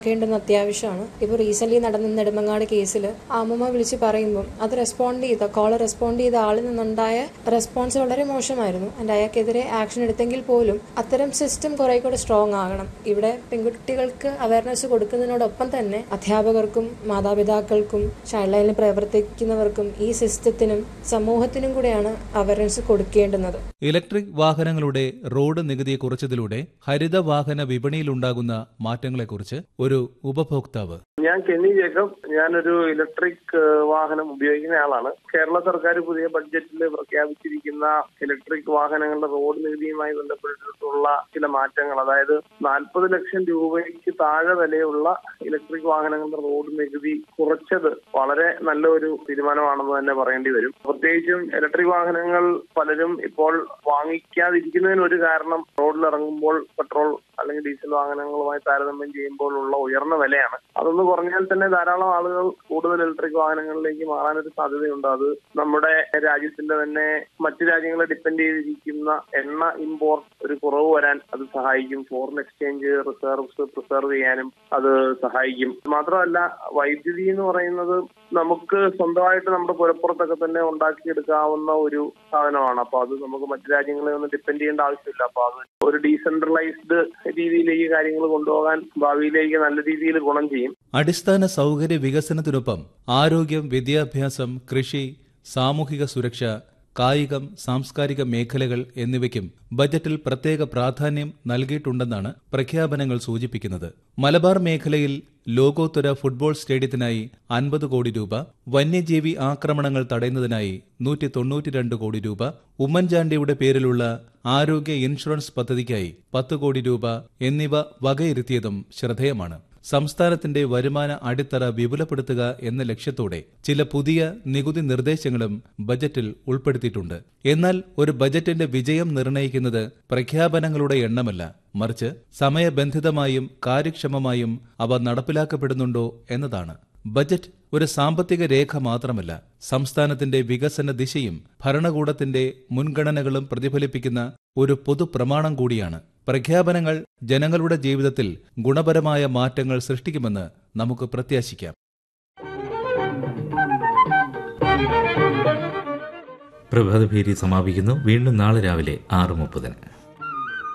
ക്കേണ്ടെന്ന് അത്യാവശ്യമാണ് ഇപ്പോൾ റീസെന്റ് നടന്ന നെടുമങ്ങാട് കേസിൽ അമ്മമ്മ വിളിച്ച് പറയുമ്പോൾ അത് റെസ്പോണ്ട് ചെയ്ത കോൾ റെസ്പോണ്ട് ചെയ്ത ആളിൽ നിന്നുണ്ടായ റെസ്പോൺസ് വളരെ മോശമായിരുന്നു ആൻഡ് അയാൾക്കെതിരെ ആക്ഷൻ എടുത്തെങ്കിൽ പോലും അത്തരം സിസ്റ്റം കുറെ കൂടെ സ്ട്രോങ് ആകണം ഇവിടെ പെൺകുട്ടികൾക്ക് അവയർനെസ് കൊടുക്കുന്നതിനോടൊപ്പം തന്നെ അധ്യാപകർക്കും മാതാപിതാക്കൾക്കും ചൈൽഡ് ലൈനിൽ പ്രവർത്തിക്കുന്നവർക്കും ഈ സിസ്റ്റത്തിനും സമൂഹത്തിനും കൂടെയാണ് അവയർനെസ് കൊടുക്കേണ്ടുന്നത് ഇലക്ട്രിക് വാഹനങ്ങളുടെ റോഡ് നികുതി കുറച്ചതിലൂടെ ഹരിത വാഹന വിപണിയിലുണ്ടാകുന്ന മാറ്റങ്ങളെക്കുറിച്ച് ഒരു ഉപഭോക്താവ് ഞാൻ കെന്നി ജേക്കബ് ഞാനൊരു ഇലക്ട്രിക് ഏഹ്, വാഹനം ഉപയോഗിക്കുന്ന ആളാണ് കേരള സർക്കാർ പുതിയ ബഡ്ജറ്റിൽ പ്രഖ്യാപിച്ചിരിക്കുന്ന ഇലക്ട്രിക് വാഹനങ്ങളുടെ റോഡ് നികുതിയുമായി ബന്ധപ്പെട്ടിട്ടുള്ള ചില മാറ്റങ്ങൾ അതായത് നാൽപ്പത് ലക്ഷം രൂപയ്ക്ക് താഴെ വിലയുള്ള ഇലക്ട്രിക് വാഹനങ്ങളുടെ റോഡ് നികുതി കുറച്ചത് വളരെ നല്ല ഒരു തീരുമാനമാണെന്ന് തന്നെ പറയേണ്ടി വരും പ്രത്യേകിച്ചും ഇലക്ട്രിക് വാഹനങ്ങൾ പലരും ഇപ്പോൾ വാങ്ങിക്കാതിരിക്കുന്നതിന് ഒരു കാരണം റോഡിൽ ഇറങ്ങുമ്പോൾ പെട്രോൾ അല്ലെങ്കിൽ ഡീസൽ വാഹനങ്ങളുമായി താരതമ്യം ചെയ്യുമ്പോൾ ഉള്ള ഉയർന്ന വിലയാണ് അതൊന്ന് കുറഞ്ഞാൽ തന്നെ ധാരാളം ആളുകൾ കൂടുതൽ ഇലക്ട്രിക് വാഹനങ്ങളിലേക്ക് മാറാനൊരു സാധ്യതയുണ്ട് അത് നമ്മുടെ രാജ്യത്തിന്റെ തന്നെ മറ്റു രാജ്യങ്ങളെ ഡിപ്പെൻഡ് ചെയ്തിരിക്കുന്ന എണ്ണ ഇമ്പോർട്ട് ഒരു കുറവ് വരാൻ അത് സഹായിക്കും ഫോറിൻ എക്സ്ചേഞ്ച് റിസർവ്സ് പ്രിസർവ് ചെയ്യാനും അത് സഹായിക്കും മാത്രമല്ല വൈദ്യുതി എന്ന് പറയുന്നത് നമുക്ക് സ്വന്തമായിട്ട് നമ്മുടെ പുരപ്പുറത്തൊക്കെ തന്നെ ഉണ്ടാക്കിയെടുക്കാവുന്ന ഒരു സാധനമാണ് അപ്പൊ അത് നമുക്ക് മറ്റു രാജ്യങ്ങളെ ഒന്നും ഡിപ്പെൻഡ് ചെയ്യേണ്ട ആവശ്യമില്ല അപ്പൊ അത് ഒരു ഡീസെൻട്രലൈസ്ഡ് രീതിയിലേക്ക് കാര്യങ്ങൾ കൊണ്ടുപോകാൻ ഭാവിയിലേക്ക് നല്ല രീതിയിൽ ഗുണം ചെയ്യും അടിസ്ഥാന സൗകര്യ വികസനത്തിനൊപ്പം ആരോഗ്യം വിദ്യാഭ്യാസം കൃഷി സാമൂഹിക സുരക്ഷ കായികം സാംസ്കാരിക മേഖലകൾ എന്നിവയ്ക്കും ബജറ്റിൽ പ്രത്യേക പ്രാധാന്യം നൽകിയിട്ടുണ്ടെന്നാണ് പ്രഖ്യാപനങ്ങൾ സൂചിപ്പിക്കുന്നത് മലബാർ മേഖലയിൽ ലോകോത്തര ഫുട്ബോൾ സ്റ്റേഡിയത്തിനായി അൻപത് കോടി രൂപ വന്യജീവി ആക്രമണങ്ങൾ തടയുന്നതിനായി നൂറ്റി തൊണ്ണൂറ്റിരണ്ട് കോടി രൂപ ഉമ്മൻചാണ്ടിയുടെ പേരിലുള്ള ആരോഗ്യ ഇൻഷുറൻസ് പദ്ധതിക്കായി പത്ത് കോടി രൂപ എന്നിവ വകയിരുത്തിയതും ശ്രദ്ധേയമാണ് സംസ്ഥാനത്തിന്റെ വരുമാന അടിത്തറ വിപുലപ്പെടുത്തുക എന്ന ലക്ഷ്യത്തോടെ ചില പുതിയ നികുതി നിർദ്ദേശങ്ങളും ബജറ്റിൽ ഉൾപ്പെടുത്തിയിട്ടുണ്ട് എന്നാൽ ഒരു ബജറ്റിന്റെ വിജയം നിർണ്ണയിക്കുന്നത് പ്രഖ്യാപനങ്ങളുടെ എണ്ണമല്ല മറിച്ച് സമയബന്ധിതമായും കാര്യക്ഷമമായും അവ നടപ്പിലാക്കപ്പെടുന്നുണ്ടോ എന്നതാണ് ബജറ്റ് ഒരു സാമ്പത്തിക രേഖ മാത്രമല്ല സംസ്ഥാനത്തിന്റെ വികസന ദിശയും ഭരണകൂടത്തിന്റെ മുൻഗണനകളും പ്രതിഫലിപ്പിക്കുന്ന ഒരു പൊതുപ്രമാണം കൂടിയാണ് പ്രഖ്യാപനങ്ങൾ ജനങ്ങളുടെ ജീവിതത്തിൽ ഗുണപരമായ മാറ്റങ്ങൾ സൃഷ്ടിക്കുമെന്ന് നമുക്ക് പ്രത്യാശിക്കാം പ്രഭാതഭേരി സമാപിക്കുന്നു വീണ്ടും നാളെ രാവിലെ ആറ് മുപ്പതിന്